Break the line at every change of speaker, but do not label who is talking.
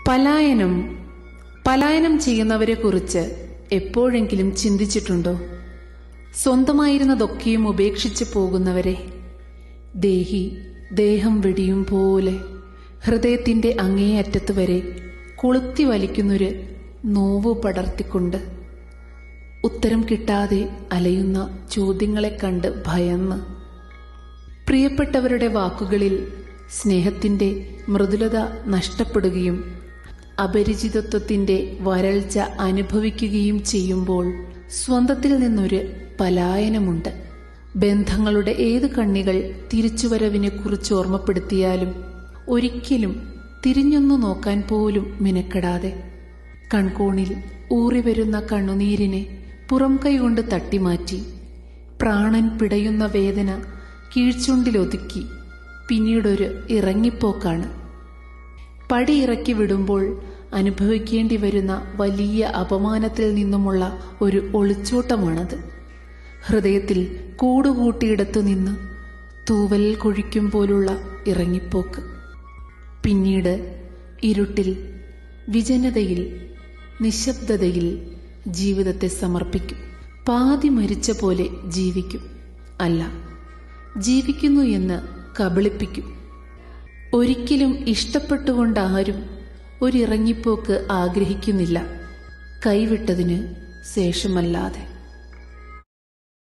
പലായനം പലായനം ചെയ്യുന്നവരെ കുറിച്ച് എപ്പോഴെങ്കിലും ചിന്തിച്ചിട്ടുണ്ടോ സ്വന്തമായിരുന്നതൊക്കെയും ഉപേക്ഷിച്ച് പോകുന്നവരെ ദേഹി ദേഹം വെടിയും പോലെ ഹൃദയത്തിന്റെ അങ്ങേയറ്റത്ത് വരെ കൊളുത്തി വലിക്കുന്നൊരു നോവ് പടർത്തിക്കൊണ്ട് ഉത്തരം കിട്ടാതെ അലയുന്ന ചോദ്യങ്ങളെ കണ്ട് ഭയന്ന് പ്രിയപ്പെട്ടവരുടെ വാക്കുകളിൽ സ്നേഹത്തിന്റെ മൃദുലത നഷ്ടപ്പെടുകയും അപരിചിതത്വത്തിന്റെ വരൾച്ച അനുഭവിക്കുകയും ചെയ്യുമ്പോൾ സ്വന്തത്തിൽ നിന്നൊരു പലായനമുണ്ട് ബന്ധങ്ങളുടെ ഏത് കണ്ണികൾ തിരിച്ചുവരവിനെ കുറിച്ച് ഓർമ്മപ്പെടുത്തിയാലും ഒരിക്കലും തിരിഞ്ഞൊന്നു നോക്കാൻ പോലും മിനക്കെടാതെ കൺകോണിൽ ഊറിവരുന്ന കണ്ണുനീരിനെ പുറം കൈകൊണ്ട് തട്ടിമാറ്റി പ്രാണൻ പിടയുന്ന വേദന കീഴ്ച്ചുണ്ടിലൊതുക്കി പിന്നീടൊരു ഇറങ്ങിപ്പോക്കാണ് പടിയിറക്കി വിടുമ്പോൾ അനുഭവിക്കേണ്ടി വരുന്ന വലിയ അപമാനത്തിൽ നിന്നുമുള്ള ഒരു ഒളിച്ചോട്ടമാണത് ഹൃദയത്തിൽ കൂടുകൂട്ടിയിടത്തു നിന്ന് തൂവൽ കൊഴിക്കും പോലുള്ള ഇറങ്ങിപ്പോക്ക് പിന്നീട് ഇരുട്ടിൽ വിജനതയിൽ നിശബ്ദതയിൽ ജീവിതത്തെ സമർപ്പിക്കും പാതി മരിച്ച പോലെ ജീവിക്കും അല്ല ജീവിക്കുന്നു എന്ന് കബളിപ്പിക്കും ഒരിക്കലും ഇഷ്ടപ്പെട്ടുകൊണ്ട് ആരും ഒരിറങ്ങിപ്പോക്ക് ആഗ്രഹിക്കുന്നില്ല കൈവിട്ടതിന് ശേഷമല്ലാതെ